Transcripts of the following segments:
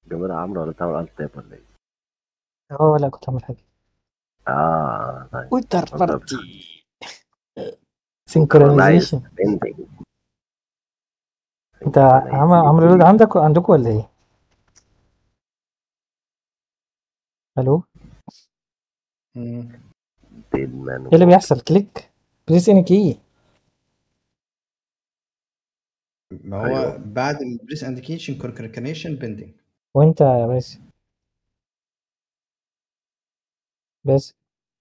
جميل عمرو ولا تعمل الت تاب ولا ايه؟ اه لا كنت عامل حاجة اه طيب ويتر طب- بارتي نايس سينكرونايزيشن بيندنج انت عم عمرو رود عندك عندكم ولا ايه؟ الو مم. ديدمان ايه اللي بيحصل كليك بريس اني كي ما هو أيوه. بعد البريس انديكيشن كونكريشن بيندنج وانت يا باسم بس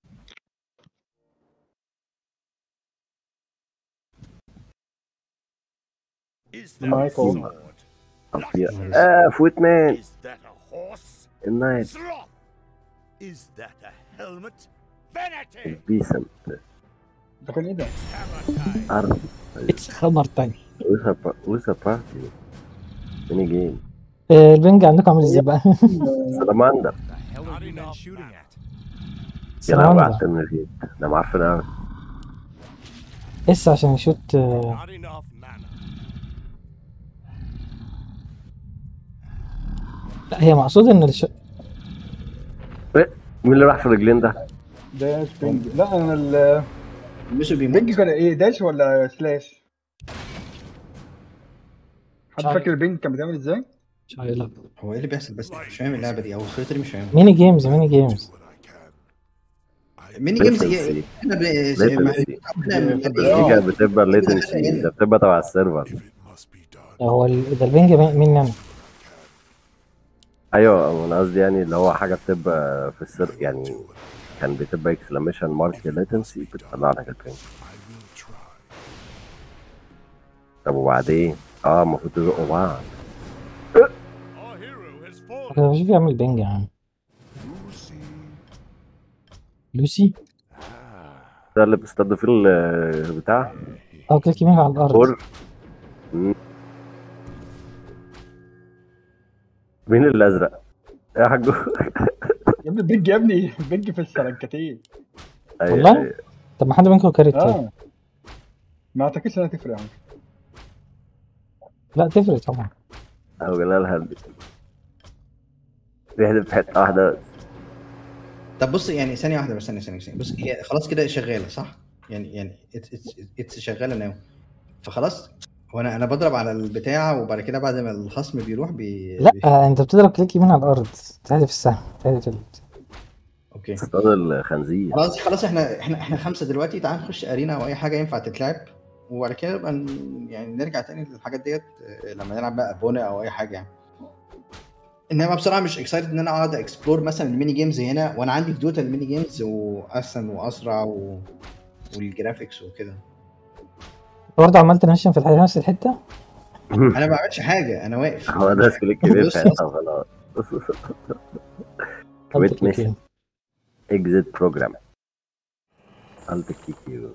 Is that معاك a اهو. sword? أطير. اه فوت مان Is that a horse? النايت Sloth! Is that a helmet? Vanity! البيسنت ده كان ايه ده؟ Hammer time! ارض اتس خمر تاني ويسا با- ويسا بارتي ميني جيم آه، البنج عندكم عامل ازاي بقى؟ سلاماندر The hell are you men shooting at? يلعب سلامندر احسن من الهيت ده معفن قوي اس عشان يشوت آه، Not enough mana. لا هي مقصود ان الش... مين اللي راح في رجلين ده؟ داش بينج لا انا ال- مش بينج بيموت كان ايه داش ولا سلاش؟ حد مش عارف. فاكر البينج كان بيتعمل ازاي؟ مش عارف. هو ايه اللي بيحصل بس مش فاهم اللعبه دي او الخريطه مش فاهم ميني جيمز ميني جيمز ميني جيمز Latency. ايه احنا ب- Latency. احنا دي كانت بتبقى ليتنسي ده بتبقى تبع السيرفر هو ال- ده البنج مين مين انا؟ ايوه انا قصدي يعني اللي هو حاجه بتبقى في السر يعني كان بتبقى اكسلاميشن مارك ليتنسي بتطلع لك البينج طب وبعدين اه المفروض تزقوا بعض Our hero has fallen. انا مش بيعمل بنج يا عم لوسي ده اللي بتصطاد فيه البتاع اه كليك يمين على الارض فور مم. مين الازرق؟ يا حاجو يا ابني البينج يا ابني البينج في السلنكتين أيوة، والله؟ أيوة. طب ما حد منكم كاري التاني اه ما اعتقدش انها تفرق يعني لا تفرق طبعا او جلال هندي بيحدف في حته واحده بس. طب بص يعني ثانيه واحده بس ثانيه ثانيه ثانيه بص هي خلاص كده شغاله صح؟ يعني يعني اتس اتس شغاله ناو فخلاص هو انا انا بضرب على البتاع وبعد كده بعد ما الخصم بيروح بي لا بي- آه، انت بتضرب كليك يمين على الارض تهدف السهم تهدف ال... اوكي اصطاد الخنزير خلاص خلاص احنا احنا احنا خمسه دلوقتي تعال نخش ارينا او اي حاجه ينفع تتلعب وبعد كده نبقى ن- يعني نرجع تاني للحاجات ديت اه، لما نلعب بقى بونا او اي حاجه يعني انما بصراحه مش اكسايتد ان انا اقعد اكسبلور مثلا الميني جيمز هنا وانا عندي في دوتا الميني جيمز واحسن واسرع و... والجرافيكس وكده برضه عمال تنشن في الحته نفس الحته انا ما بعملش حاجه انا واقف هو ده كليك كبير بص في حته وخلاص كويت كليك ميشن يمين. اكزيت بروجرام الت كيكيو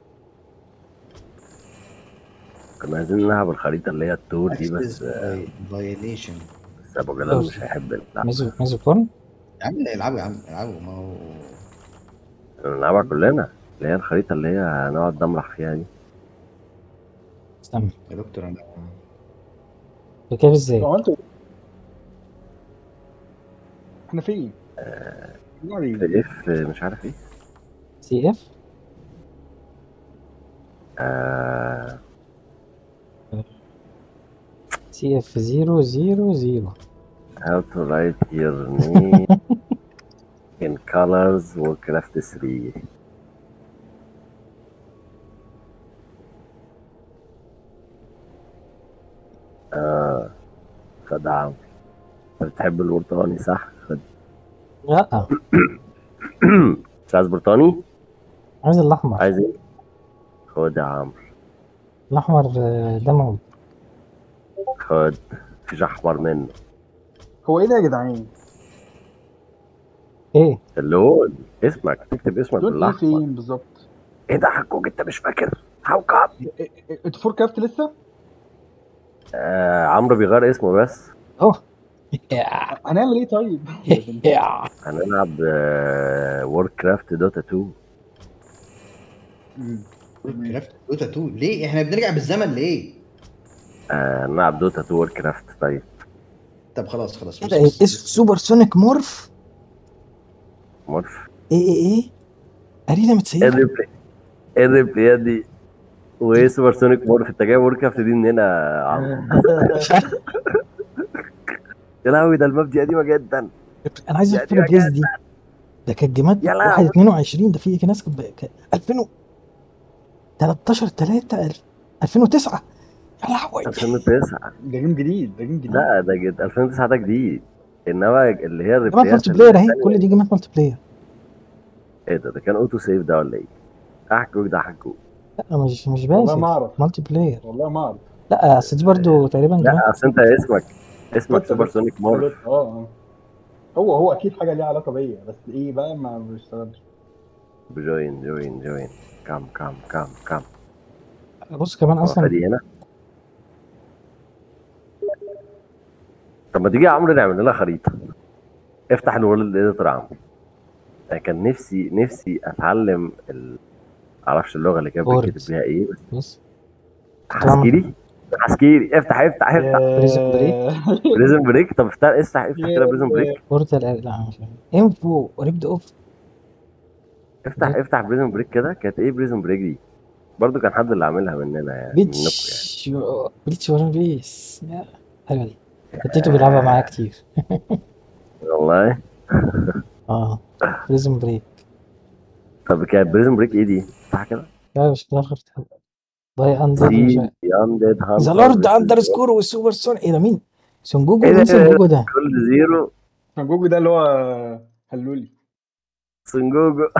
كنا عايزين نلعب الخريطه اللي هي التور دي بس فايليشن بس ابو جلال مش هيحب اللعب ميزو ميزو كورن يا عم العبوا يا عم العبوا ما هو نلعبها كلنا اللي هي الخريطه اللي هي هنقعد نمرح فيها دي استنى يا دكتور انا كيف ازاي؟ هو انتوا احنا فين؟ يعني في اف مش عارف ايه سي اف آه سي اف 0 0 0 how to write your name in colors warcraft 3 اه خد عم انت بتحب البرتقاني صح؟ خد لا مش عايز برتقاني؟ عايز الاحمر عايز ايه؟ خد يا عمرو الاحمر آه، دموي خد مفيش احمر منه هو ايه ده يا جدعان؟ ايه اللون اسمك تكتب اسمك دول ايه بالاحمر فين بالظبط؟ ايه ده حكوك انت مش فاكر؟ هاو كاب إيه- إيه- انتوا فور كرافت لسه؟ آه عمرو بيغير اسمه بس اوه هنعمل ايه طيب؟ هنلعب وورد كرافت دوتا 2 مم. كرافت دوتا 2 ليه احنا بنرجع بالزمن ليه؟ آه نلعب دوتا 2 وورد كرافت طيب طب خلاص خلاص ايه بص ده بص إيه؟ بص. سوبر سونيك مورف مورف ايه ايه ايه ارينا ايه متسيبه الريبلي ايه الريبلي دي وايه سوبر سونيك مورف انت جايب وركافت دي منين يا عم مش عارف يا لهوي ده الماب دي قديمه جدا انا عايز يا اشوف دي البريز دي ده كانت جيمات يا لهوي. 1 22 ده في في ناس كانت ب- كان 2000 و- 13 3 2009 يا لهوي 2009 ده جيم جديد ده جيم جديد لا ده جد 2009 ده جديد انما اللي هي جيمات الريبليات مالتي بلاير اهي التانية- كل دي جيمات مالتي بلاير ايه ده ده كان اوتو سيف ده ولا ايه؟ احكوك ده احكوك لا مش مش والله ما باسف اعرف مالتي بلاير والله ما اعرف لا اصل دي برضه تقريبا جيمات لا اصل انت اسمك اسمك كنت سوبر بس- سونيك مورف اه اه هو هو اكيد حاجه ليها علاقه بيا بس ايه بقى ما بيشتغلش جوين جوين جوين كام كام كام كام بص كمان اصلا دي هنا طب ما تيجي يا عمرو نعمل لنا خريطه افتح الورلد اديتور يا عمرو انا كان نفسي نفسي اتعلم ال... معرفش اللغه اللي كانت Words. بيتكتب بيها ايه بس بص حسكيري حسكيري افتح افتح افتح بريزن بريك. بريزن بريك طب افتح افتح افتح كده بريزن بريك بورتال لا مش عارف انفو ريبد اوف افتح افتح بريزن بريك كده كانت ايه بريزن بريك دي برضو كان حد اللي عاملها مننا يعني منكم يعني بيتش بيتش ورن بيس يا، حلوه دي تيتو بيلعبها معايا كتير والله اه بريزن بريك طب كانت بريزن بريك ايه دي؟ صح كده؟ لا مش كده خرطة باي اندر سي اندد ذا لورد اندر سكور والسوبر سون ايه ده مين؟ سونجوجو إيه ده؟ مين سونجوجو ده؟ كل زيرو جوجو ده اللي هو هلولي سنجوجو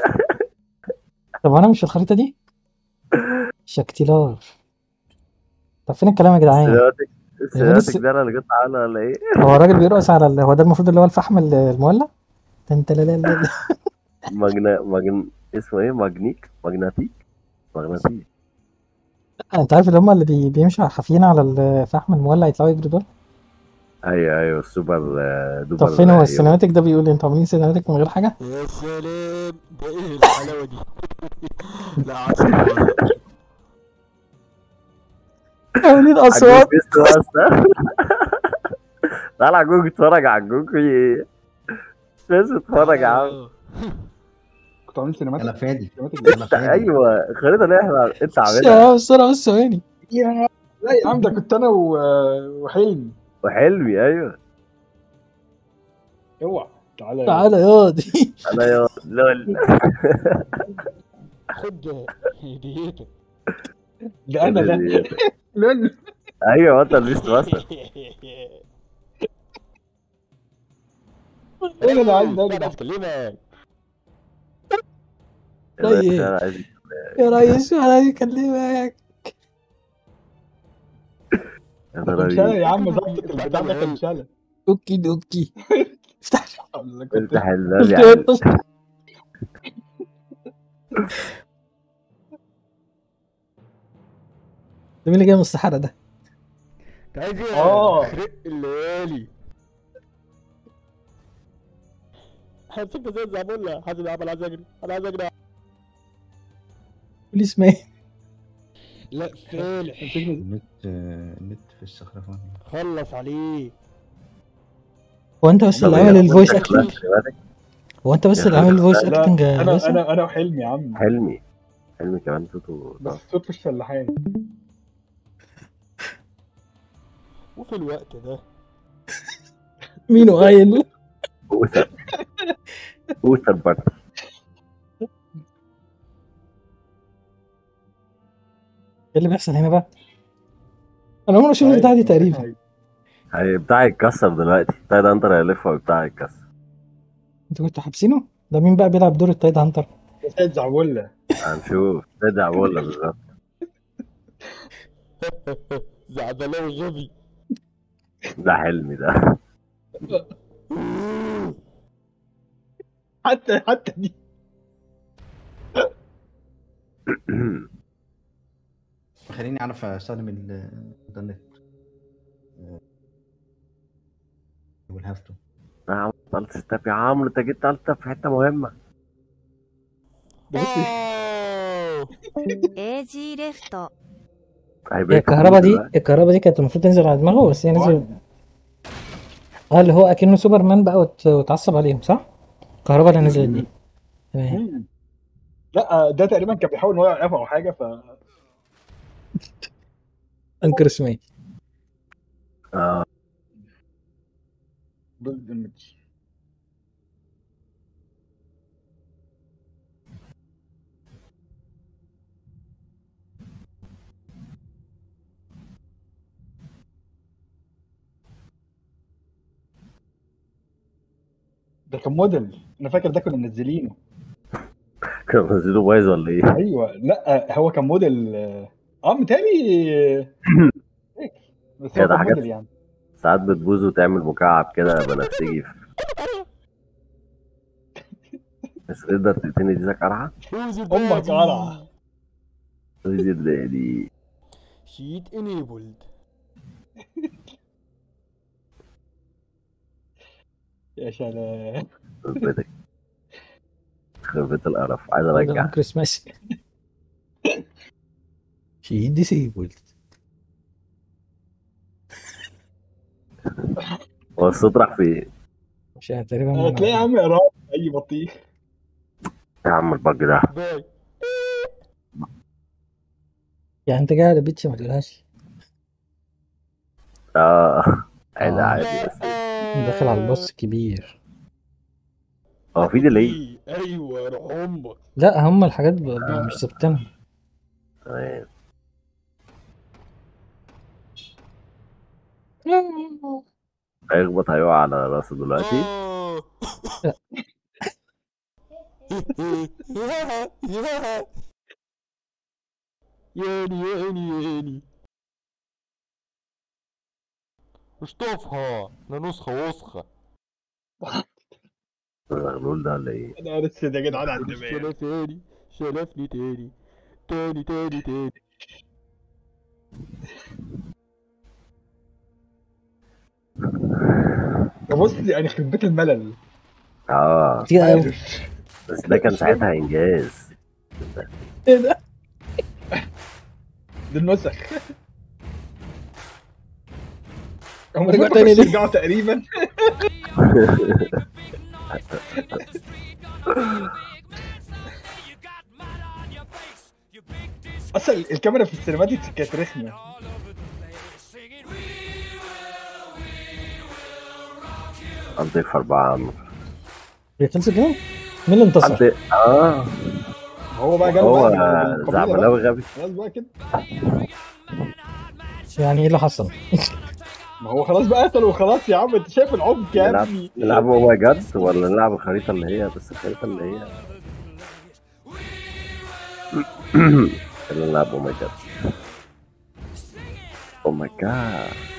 طب انا مش في الخريطه دي؟ شكتيلار طب فين الكلام يا جدعان؟ السينماتيك السينماتيك لسه- ده انا اللي كنت عامله ولا ايه؟ هو الراجل بيرقص على ال... هو ده المفروض اللي هو الفحم ال- المولع؟ انت لا لا لا لا. مجنا مجن اسمه ايه؟ ماجنيك ماجناتيك ماجناتيك انت عارف اللي هم اللي بي... بيمشوا حافيين على الفحم المولع يطلعوا يجروا دول؟ ايوه ايوه السوبر آه، دوبر طب فين هو هيرو. السينماتيك ده بيقول لي انتوا عاملين سينماتيك من غير حاجه؟ يا سلام ده ايه الحلاوه دي لا عسل عاملين اصوات عجوج بيست واسطة. تعالى عجوج اتفرج على عجوج في ايه؟ بس اتفرج يا عم كنت عامل يلا سينماتيك فادي سينماتيك يلا انت فادي ايوه الخريطه اللي احنا انت عاملها يا بسرعه بس ثواني يا- لا يا عم ده كنت انا و- وحلمي وحلمي ايوه اوعى تعالى تعالى يا دي انا يا لول خد هديتك ده انا ده لول ايوه انت اللي لسه مثلا ايه اللي عايز ده يا انا جدع؟ بكلمك طيب. انا عايز يا ريس انا عايز اكلمك انا ده كان شلل راجل يا عم ظبط البتاع ده كان شلل اوكي دوكي افتح أنا كنت افتح الباب يا قلت عم ده مين اللي جاي من الصحراء ده؟ انت عايز ايه آه. خرق الليالي هسيبك زي الزعبولة حاسب يا عم انا عايز اجري انا عايز اجري قول اسمه ايه؟ لا فالح النت النت في السخرفان خلص عليه هو انت بس اللي طب عامل يا الفويس أخويا، اكتنج خلي هو انت بس يا اللي أخي، عامل الفويس لا اكتنج يا انا باسم؟ انا انا وحلمي يا عم حلمي حلمي كمان صوته بس صوت مش فلاحين وفي الوقت ده مين قايل؟ اوتر اوتر برضه ايه اللي بيحصل هنا بقى؟ انا عمري ما شفت البتاعه دي تقريبا هي بتاعي اتكسر دلوقتي بتاعي ده انتر هيلف وبتاعي اتكسر انتوا كنتوا حابسينه؟ ده مين بقى بيلعب دور التايد هانتر؟ سيد زعبولة هنشوف تدع ولا بالظبط زعبلاوي غبي ده حلمي ده حتى حتى دي خليني اعرف استخدم الانترنت ويل هاف تو يا عم قلت ستاب يا عمرو انت جيت قلت في حته مهمه أوه. エイジレフト هيبقى هي الكهرباء دي دلوقتي. الكهرباء دي كانت المفروض تنزل على دماغه بس هي نزل اه اللي هو اكنه سوبرمان بقى وت- وتعصب عليهم صح؟ الكهرباء اللي نزلت دي تمام مم. لا ده تقريبا كان بيحاول ان هو يوقفه او حاجه ف انكر سميث اه بيلد ايمج ده كان موديل انا فاكر ده كنا منزلينه كان نزلوا بايظ ولا ايه؟ ايوه لا هو كان موديل اه متهيألي بس هي هو ده كان حاجات- موديل يعني ساعات بتبوظ وتعمل مكعب كده بنفسجي في بس تقدر تقتني دي قرعه؟ Who's your امك daddy? قرعه دي دي Sheet enabled. يا سلام بيتك يخرب بيت القرف عايز ارجع انكر سميث شي ديسيبلد هو الصوت راح فين؟ مش تقريبا هتلاقي يا عم قرار اي بطيخ يا عم البج ده Bye. يعني انت جاي على بيتش ما تقولهاش اه عادي آه. عادي بس داخل على الباص الكبير هو في ديلي إيه، ايوه روح امك لا هم الحاجات ب- ب- مش ثابتينها تمام هيخبط هيقع على راسه دلوقتي آه. يا يا ياني ياني ياني اشطفها ده نسخة وسخة الغلول ده ولا ايه؟ انا لسه ده جدعان على الدماغ شلف تاني شلفني تاني تاني تاني تاني بص يعني يخرب بيت الملل اه كتير قوي عارف بس ده كان ساعتها انجاز ايه ده؟ دي النسخ هم رجع دول تاني بس ليه؟ يرجعوا تقريبا اصلا الكاميرا في السينماتيك كانت رخمه انطق في اربعه عمرو هي خلصت كده؟ مين اللي انتصر؟ انطق اه هو بقى جاب هو بقى القبيلة بقى. زعبلاوي غبي خلاص بقى كده يعني ايه اللي حصل؟ ما هو خلاص بقى قتل وخلاص يا عم انت شايف العمق يا نلعب ابني نلعب او ماي جاد ولا نلعب الخريطه اللي هي بس الخريطه اللي هي اللي نلعب او ماي جاد او ماي جاد